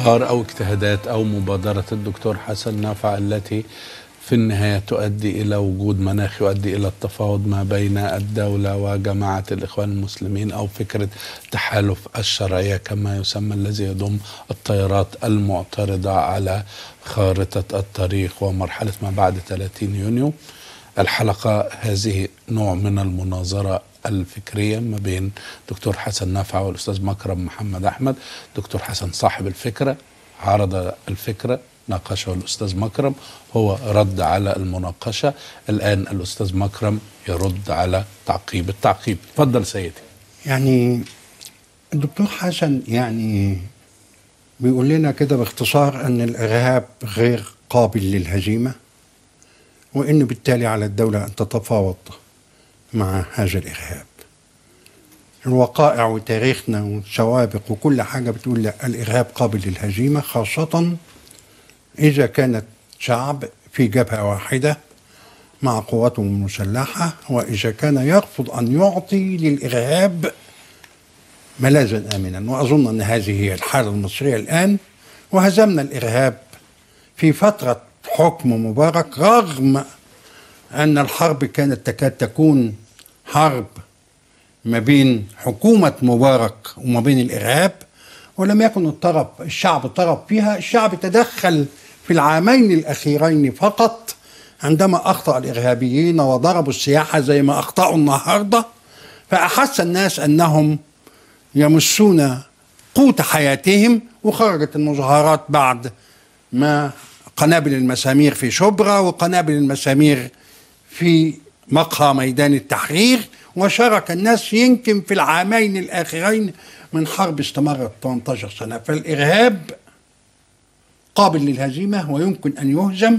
افكار او اجتهادات او مبادره الدكتور حسن نافع التي في النهايه تؤدي الى وجود مناخ يؤدي الى التفاوض ما بين الدوله وجماعه الاخوان المسلمين او فكره تحالف الشرعيه كما يسمى الذي يضم التيارات المعترضه على خارطه الطريق ومرحله ما بعد 30 يونيو. الحلقه هذه نوع من المناظره الفكريه ما بين دكتور حسن نافع والاستاذ مكرم محمد احمد، دكتور حسن صاحب الفكره عرض الفكره ناقشه الاستاذ مكرم هو رد على المناقشه الان الاستاذ مكرم يرد على تعقيب التعقيب اتفضل سيدي يعني الدكتور حسن يعني بيقول لنا كده باختصار ان الارهاب غير قابل للهزيمه وان بالتالي على الدوله ان تتفاوض مع هذا الارهاب الوقائع وتاريخنا والسوابق وكل حاجه بتقول لا الارهاب قابل للهزيمه خاصه اذا كانت شعب في جبهه واحده مع قواته المسلحه واذا كان يرفض ان يعطي للارهاب ملاذا امنا واظن ان هذه هي الحاله المصريه الان وهزمنا الارهاب في فتره حكم مبارك رغم ان الحرب كانت تكاد تكون حرب ما بين حكومه مبارك وما بين الارهاب ولم يكن الطرف الشعب طرف فيها الشعب تدخل في العامين الاخيرين فقط عندما اخطا الارهابيين وضربوا السياحه زي ما اخطاوا النهارده فاحس الناس انهم يمسون قوت حياتهم وخرجت المظاهرات بعد ما قنابل المسامير في شبرا وقنابل المسامير في مقهى ميدان التحرير وشارك الناس يمكن في العامين الاخرين من حرب استمرت 18 سنه فالارهاب قابل للهزيمه ويمكن ان يهزم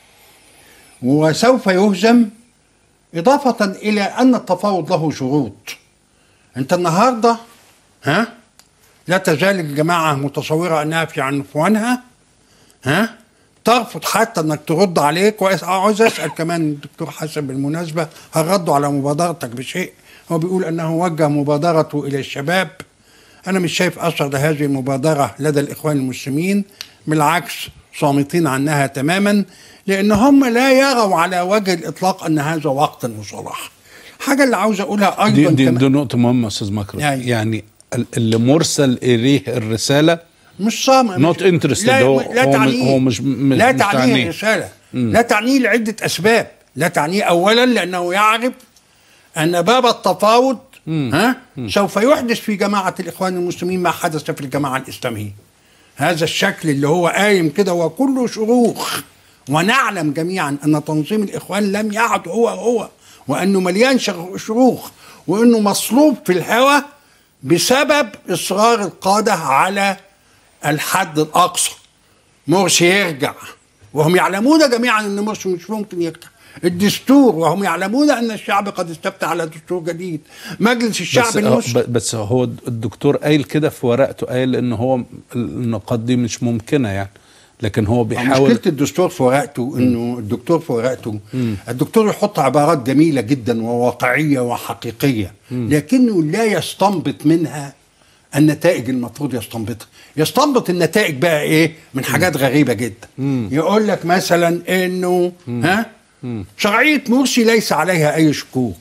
وسوف يهزم اضافه الى ان التفاوض له شروط انت النهارده ها لا تزال الجماعه متصوره انها في عنفوانها ها ترفض حتى انك ترد عليك وعاوز اسال كمان الدكتور حسن بالمناسبه هل ردوا على مبادرتك بشيء هو بيقول انه وجه مبادرته الى الشباب انا مش شايف اثر لهذه المبادره لدى الاخوان المسلمين بالعكس صامتين عنها تماما لان هم لا يروا على وجه الاطلاق ان هذا وقت المصالحه حاجه اللي عاوز اقولها دي, ايضا دي, كمان دي نقطه مهمه استاذ مكرم يعني- يعني ال- اللي مرسل اليه الرساله مش صامت Not interested. لا, هو- لا هو تعنيه هو مش- مش- لا مش تعنيه تعنيه. الرساله لا تعنيه لعده اسباب لا تعنيه اولا لانه يعرف ان باب التفاوض ها سوف يحدث في جماعه الاخوان المسلمين ما حدث في الجماعه الاسلاميه هذا الشكل اللي هو قايم كده وكله شروخ ونعلم جميعا ان تنظيم الاخوان لم يعد هو هو وانه مليان شر- شروخ وانه مصلوب في الهوى بسبب اصرار القاده على الحد الاقصى مرسي يرجع وهم يعلمون جميعا ان مرسي مش ممكن يرجع الدستور وهم يعلمون ان الشعب قد استفتى على دستور جديد مجلس الشعب بس, المسلم ب- بس هو الدكتور قايل كده في ورقته قايل ان هو النقاط دي مش ممكنه يعني لكن هو بيحاول مشكله الدستور في ورقته انه الدكتور في ورقته الدكتور يحط عبارات جميله جدا وواقعيه وحقيقيه لكنه لا يستنبط منها النتائج المفروض يستنبطها يستنبط النتائج بقى ايه من حاجات غريبه جدا يقول لك مثلا انه ها شرعيه مرسي ليس عليها اي شكوك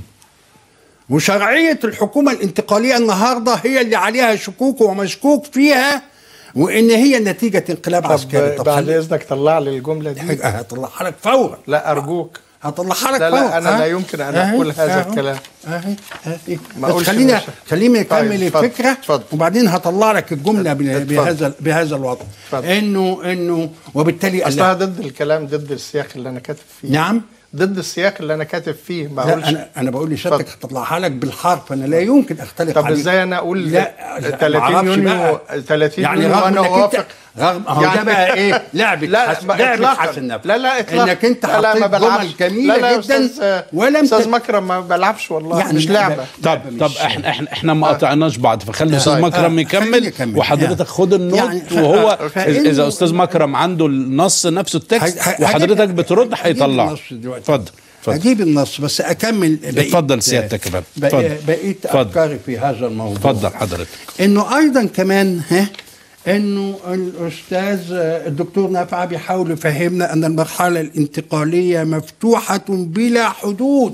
وشرعيه الحكومه الانتقاليه النهارده هي اللي عليها شكوك ومشكوك فيها وان هي نتيجه انقلاب عسكري طب بعد خلي- اذنك طلع لي الجمله دي حاجة هطلعها لك فورا لا ارجوك هطلعها لك لا فورا لا انا ها؟ لا يمكن ان أهي، اقول هذا أهو. الكلام اهي اهي ما بس أقولش خلينا مش- خليني طيب، اكمل اتفضل، الفكره اتفضل. وبعدين هطلع لك الجمله ب- اتفضل. بهذا بهذا الوضع اتفضل. انه انه وبالتالي اصلها لا, ضد الكلام ضد السياق اللي انا كاتب فيه نعم ضد السياق اللي انا كاتب فيه ما لا اقولش انا انا بقول لسيادتك هطلعها لك بالحرف انا لا يمكن اختلف طب عليك. ازاي انا اقول لا 30 معرفش يونيو بقى. 30 يعني يونيو رغم وانا انك انت اوافق رغم هو ده بقى ايه لعبه لا حسن لا لعبه إطلاقاً. حسن نفس لا لا اطلاقا انك انت لا لا ما حطيت بلعبش جمل جميله لا لا يا جدا أستاذ- ولم استاذ ت- مكرم ما بلعبش والله يعني مش لا، لعبه لا. طب مش- طب احنا احنا احنا ما قطعناش بعض فخلي الاستاذ طيب. مكرم آه، يكمل خليني أكمل. وحضرتك يعني- خد النوت يعني ف- وهو آه، إذا- فإنه- اذا استاذ مكرم عنده النص نفسه التكست ه- ه- وحضرتك هجيب- بترد هجيب هيطلعه النص دلوقتي. اتفضل اتفضل اجيب النص بس اكمل بقية اتفضل سيادتك يا فندم. اتفضل. بقية بقيت اتفضل. افكاري في هذا الموضوع اتفضل حضرتك انه ايضا كمان ها انه الاستاذ الدكتور نافع بيحاول يفهمنا ان المرحله الانتقاليه مفتوحه بلا حدود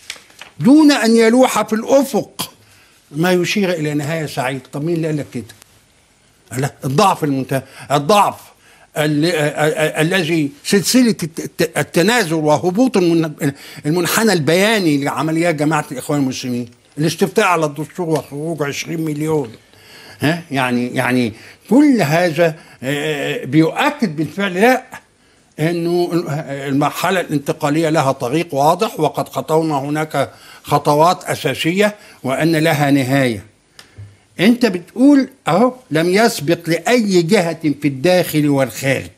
دون ان يلوح في الافق ما يشير الى نهايه سعيده طب مين اللي قال لك كده لا الضعف المنتهى الضعف ال- ال- ال- الذي سلسله الت- الت- التنازل وهبوط المن- المنحنى البياني لعمليات جماعه الاخوان المسلمين الاستفتاء على الدستور وخروج 20 مليون ها يعني يعني كل هذا آه، بيؤكد بالفعل لا انه المرحله الانتقاليه لها طريق واضح وقد خطونا هناك خطوات اساسيه وان لها نهايه انت بتقول اهو لم يسبق لاي جهه في الداخل والخارج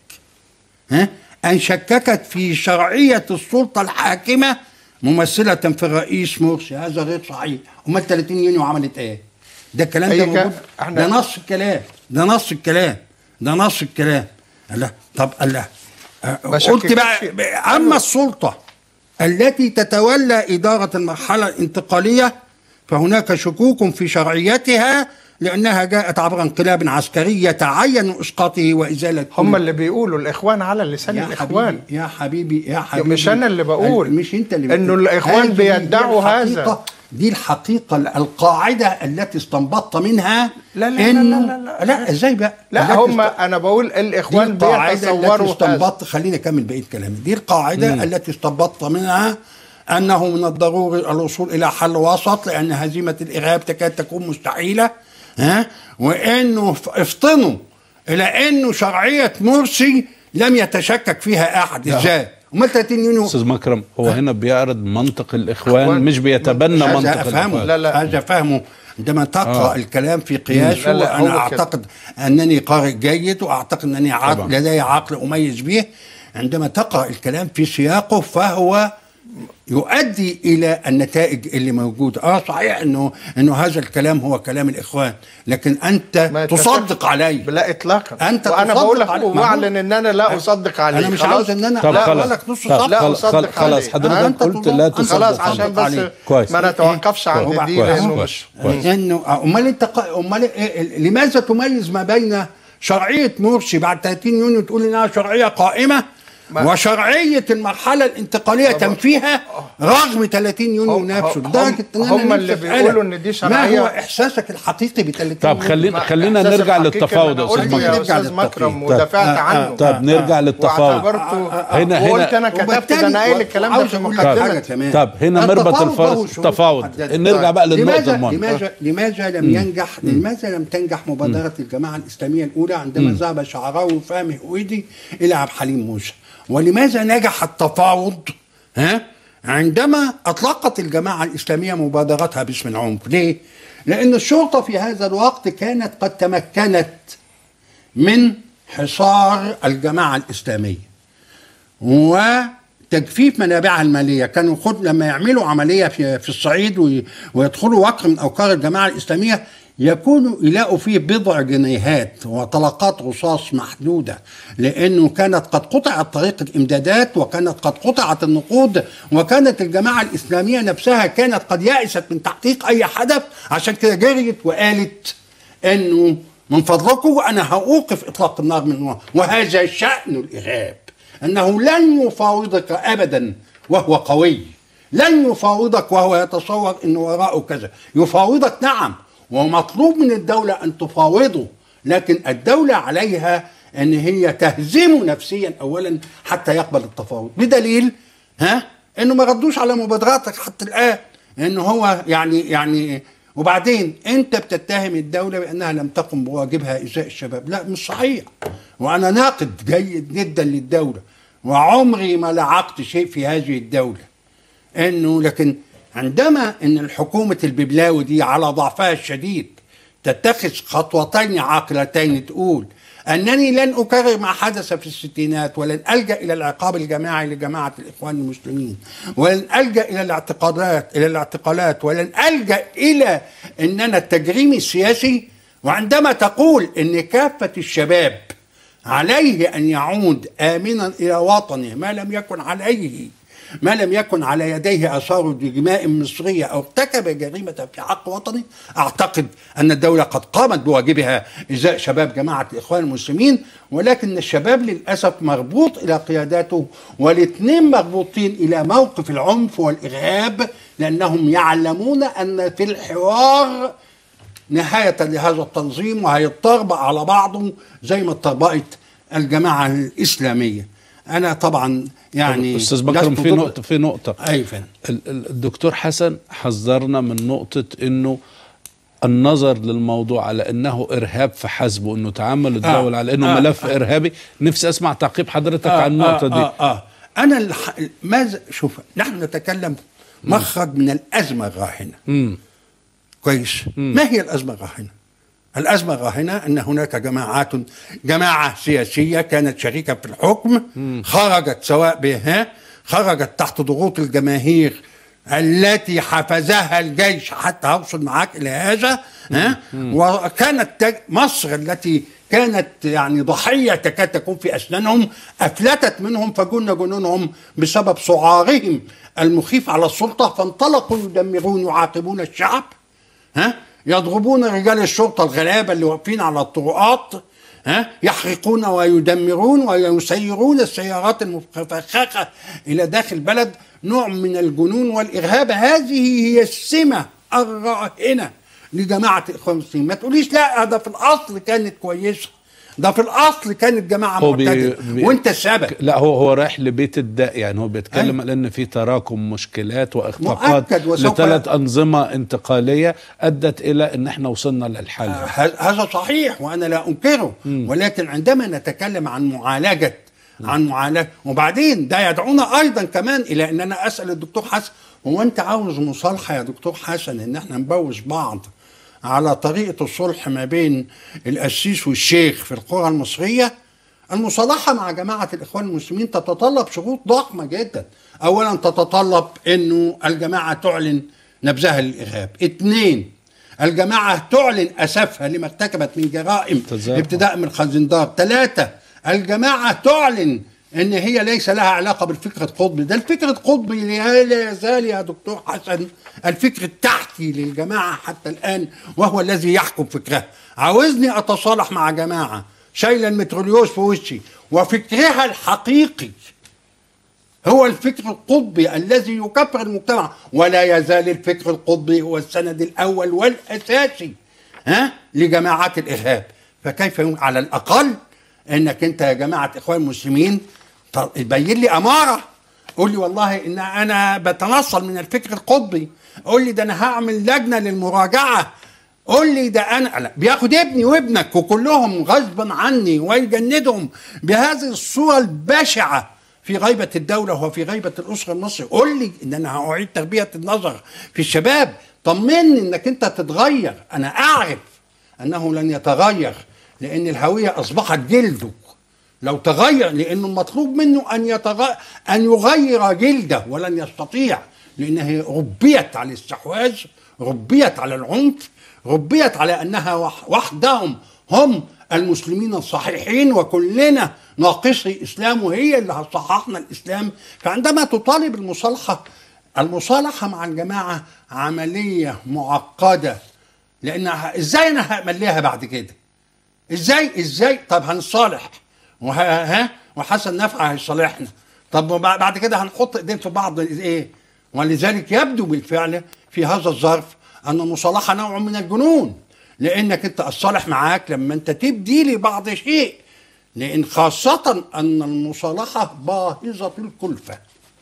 ها ان شككت في شرعيه السلطه الحاكمه ممثله في الرئيس مرسي هذا غير صحيح امال 30 يونيو عملت ايه ده الكلام أي ده ك- موجود احنا- ده نص الكلام ده نص الكلام ده نص الكلام الله طب الله أه، ما قلت شككتش. بقى اما السلطه التي تتولى اداره المرحله الانتقاليه فهناك شكوك في شرعيتها لانها جاءت عبر انقلاب عسكري يتعين اسقاطه وازاله هم اللي بيقولوا الاخوان على لسان يا الاخوان حبيبي يا حبيبي يا حبيبي مش أنا اللي بقول. مش انت اللي إنه بتقول. الإخوان هذه دي بيدعوا الحقيقة- هذا. دي الحقيقة القاعدة التي استنبطت منها لا- لا- لا- إنه لا- لا- لا. لا ازاي بقى لا التي هم است- انا بقول دي الاخوان القاعدة التي بيتصوروا هذا استنبطت خليني اكمل بقية كلامي دي القاعدة التي استنبطت منها انه من الضروري الوصول الى حل وسط لان هزيمة الارهاب تكاد تكون مستحيلة ها وانه ف- افطنوا الى انه شرعية مرسي لم يتشكك فيها احد ازاي امال 30 يونيو استاذ مكرم هو هنا بيعرض منطق الاخوان إخوان. مش بيتبنى هذا منطق افهمه الاخوان لا، لا. هذا فهمه عندما تقرا آه. الكلام في قياسه لا، لا، هو انا كده. اعتقد انني قارئ جيد واعتقد انني عقل طبعا. لدي عقل اميز به عندما تقرا الكلام في سياقه فهو يؤدي الى النتائج اللي موجوده اه صحيح انه انه هذا الكلام هو كلام الاخوان لكن انت ما تصدق يتفقش. عليه لا اطلاقا أنت وانا تصدق بقول لك عليه. واعلن ان انا لا اصدق عليه انا مش خلاص؟ عاوز ان انا طب لا خلاص. أقول لك نص طب صفحه لا خلاص أصدق خلاص عليه. حضرتك أنت قلت لا تصدق. تصدق خلاص أصدق عشان بس عليه. كويس. ما نتوقفش عند كويس. دي كويس لانه كويس كويس انه امال انت ق- امال إيه- لماذا تميز ما بين شرعيه مرسي بعد 30 يونيو تقول انها شرعيه قائمه ما- وشرعيه المرحله الانتقاليه تنفيها رغم 30 يونيو هم- نفسه هم- لدرجه ان انا هم نفسي اللي أسألك، بيقولوا إن دي ما شرعية. هو احساسك الحقيقي ب 30 طب يونيو؟ خلينا ما- خلينا إحساس نرجع الحقيقي للتفاوض اللي يا أنا استاذ قلته يا مكرم نرجع استاذ مكرم للتفاوض. ودافعت آه، عنه آه، طب نرجع للتفاوض واعتبرته هنا- هنا- وقلت انا كتبت ده انا قايل الكلام ده وعاوز في أقول لك حاجة المقدمه كمان. طب هنا مربط التفاوض الفرس له شروط تفاوض محددة. نرجع بقى للنقطه لماذا المهمه لماذا لماذا لم ينجح لماذا لم تنجح مبادره الجماعه الاسلاميه الاولى عندما ذهب شعراوي وفهمي هويدي الى عبد الحليم موسى ولماذا نجح التفاوض ها عندما اطلقت الجماعه الاسلاميه مبادرتها باسم العنف ليه لان الشرطه في هذا الوقت كانت قد تمكنت من حصار الجماعه الاسلاميه وتجفيف منابعها الماليه كانوا خد لما يعملوا عمليه في في الصعيد وي- ويدخلوا وقر من اوقار الجماعه الاسلاميه يكونوا يلاقوا فيه بضع جنيهات وطلقات رصاص محدوده لانه كانت قد قطعت طريق الامدادات وكانت قد قطعت النقود وكانت الجماعه الاسلاميه نفسها كانت قد يأست من تحقيق اي هدف عشان كده جريت وقالت انه من فضلكم انا هوقف اطلاق النار من هنا وهذا شان الارهاب انه لن يفاوضك ابدا وهو قوي لن يفاوضك وهو يتصور ان وراءه كذا يفاوضك نعم ومطلوب من الدوله ان تفاوضه لكن الدوله عليها ان هي تهزمه نفسيا اولا حتى يقبل التفاوض بدليل ها انه ما ردوش على مبادراتك حتى الان انه هو يعني يعني وبعدين انت بتتهم الدوله بانها لم تقم بواجبها ازاء الشباب لا مش صحيح وانا ناقد جيد جدا للدوله وعمري ما لعقت شيء في هذه الدوله انه لكن عندما ان الحكومه الببلاوي دي على ضعفها الشديد تتخذ خطوتين عاقلتين تقول انني لن اكرر ما حدث في الستينات ولن الجا الى العقاب الجماعي لجماعه الاخوان المسلمين ولن الجا الى الاعتقالات الى الاعتقالات ولن الجا الى ان انا التجريم السياسي وعندما تقول ان كافه الشباب عليه ان يعود امنا الى وطنه ما لم يكن عليه ما لم يكن على يديه اثار دماء مصريه او ارتكب جريمه في حق وطنه اعتقد ان الدوله قد قامت بواجبها ازاء شباب جماعه الاخوان المسلمين ولكن الشباب للاسف مربوط الى قياداته والاثنين مربوطين الى موقف العنف والارهاب لانهم يعلمون ان في الحوار نهاية لهذا التنظيم وهيتطربق على بعضه زي ما اتطربقت الجماعة الإسلامية أنا طبعا يعني استاذ بكرم لست في ضد- نقطه في نقطه أي فندم ال- ال- الدكتور حسن حذرنا من نقطة انه النظر للموضوع على انه ارهاب فحسب وانه تعامل الدولة آه، على انه آه، ملف آه. ارهابي نفسي اسمع تعقيب حضرتك عن النقطة آه دي آه آه. أنا الح... ماذا شوف نحن نتكلم مخرج من الأزمة الراهنة مم. كويس ما هي الأزمة الراهنة؟ الأزمة الراهنة أن هناك جماعات جماعة سياسية كانت شريكة في الحكم خرجت سواء بها خرجت تحت ضغوط الجماهير التي حفزها الجيش حتى أوصل معاك إلى هذا ها وكانت تج- مصر التي كانت يعني ضحية تكاد تكون في أسنانهم أفلتت منهم فجن جنونهم بسبب سعارهم المخيف على السلطة فانطلقوا يدمرون يعاقبون الشعب ها يضربون رجال الشرطه الغلابه اللي واقفين على الطرقات ها يحرقون ويدمرون ويسيرون السيارات المفخخه الى داخل البلد نوع من الجنون والارهاب هذه هي السمه الراهنه لجماعه الاخوان المسلمين ما تقوليش لا ده في الاصل كانت كويسه ده في الاصل كانت جماعه هو بي- معتدله بي- وانت السبب لا هو هو رايح لبيت الداء يعني هو بيتكلم أيوة. على ان في تراكم مشكلات واخفاقات مؤكد وسوف- لثلاث انظمه انتقاليه ادت الى ان احنا وصلنا للحل ه- هذا صحيح وانا لا انكره ولكن عندما نتكلم عن معالجه عن معالجه وبعدين ده يدعونا ايضا كمان الى ان انا اسال الدكتور حسن هو انت عاوز مصالحه يا دكتور حسن ان احنا نبوز بعض على طريقه الصلح ما بين القسيس والشيخ في القرى المصريه المصالحه مع جماعه الاخوان المسلمين تتطلب شروط ضخمه جدا اولا تتطلب انه الجماعه تعلن نبذها للارهاب اثنين الجماعة تعلن أسفها لما ارتكبت من جرائم تزاحم. ابتداء من خزندار ثلاثة الجماعة تعلن ان هي ليس لها علاقة بالفكر القطبي ده الفكر القطبي لا يزال يا دكتور حسن الفكر التحتي للجماعة حتى الآن وهو الذي يحكم فكرها عاوزني أتصالح مع جماعة شايلة المتروليوز في وشي وفكرها الحقيقي هو الفكر القطبي الذي يكفر المجتمع ولا يزال الفكر القطبي هو السند الاول والاساسي ها لجماعات الارهاب فكيف يمكن على الاقل انك انت يا جماعه اخوان المسلمين ط- بين لي اماره قول لي والله ان انا بتنصل من الفكر القطبي قول لي ده انا هعمل لجنه للمراجعه قول لي ده انا لا بياخد ابني وابنك وكلهم غصبا عني ويجندهم بهذه الصوره البشعه في غيبة الدولة وفي غيبة الأسرة المصرية قول لي إن أنا هأعيد تربية النظر في الشباب طمني إنك أنت تتغير أنا أعرف أنه لن يتغير لأن الهوية أصبحت جلده لو تغير لأنه المطلوب منه أن يتغير أن يغير جلده ولن يستطيع لأنها ربيت على الاستحواذ ربيت على العنف ربيت على أنها وح- وحدهم هم المسلمين الصحيحين وكلنا ناقصي اسلام وهي اللي هتصححنا الاسلام فعندما تطالب المصالحه المصالحه مع الجماعه عمليه معقده لانها ازاي انا همليها بعد كده ازاي ازاي طب هنصالح وه... ها وحسن نفع هيصالحنا طب وبع- بعد كده هنحط ايدين في بعض ايه ولذلك يبدو بالفعل في هذا الظرف ان المصالحه نوع من الجنون لانك انت الصالح معاك لما انت تبدي لي بعض شيء لان خاصه ان المصالحه باهظه الكلفه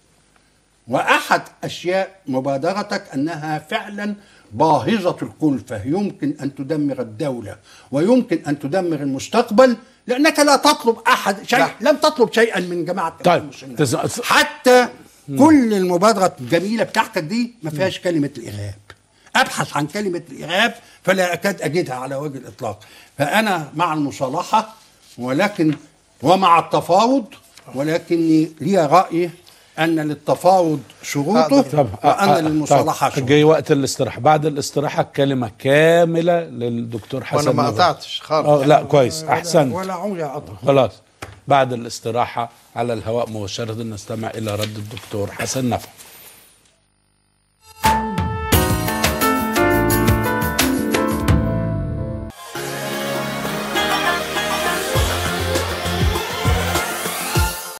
واحد اشياء مبادرتك انها فعلا باهظه الكلفه يمكن ان تدمر الدوله ويمكن ان تدمر المستقبل لانك لا تطلب احد شيء لا. لم تطلب شيئا من جماعه طيب. المسلمين تز- حتى كل المبادره الجميله بتاعتك دي ما فيهاش كلمه الارهاب ابحث عن كلمه الارهاب فلا اكاد اجدها على وجه الاطلاق فانا مع المصالحه ولكن ومع التفاوض ولكني لي راي ان للتفاوض شروطه طب وان آه، للمصالحه طب شروطه جاي وقت الاستراحه بعد الاستراحه كلمه كامله للدكتور حسن وانا ما نبوي. قطعتش خالص اه لا كويس احسنت ولا عمري اقطع خلاص بعد الاستراحه على الهواء مباشرة نستمع إلى رد الدكتور حسن نفع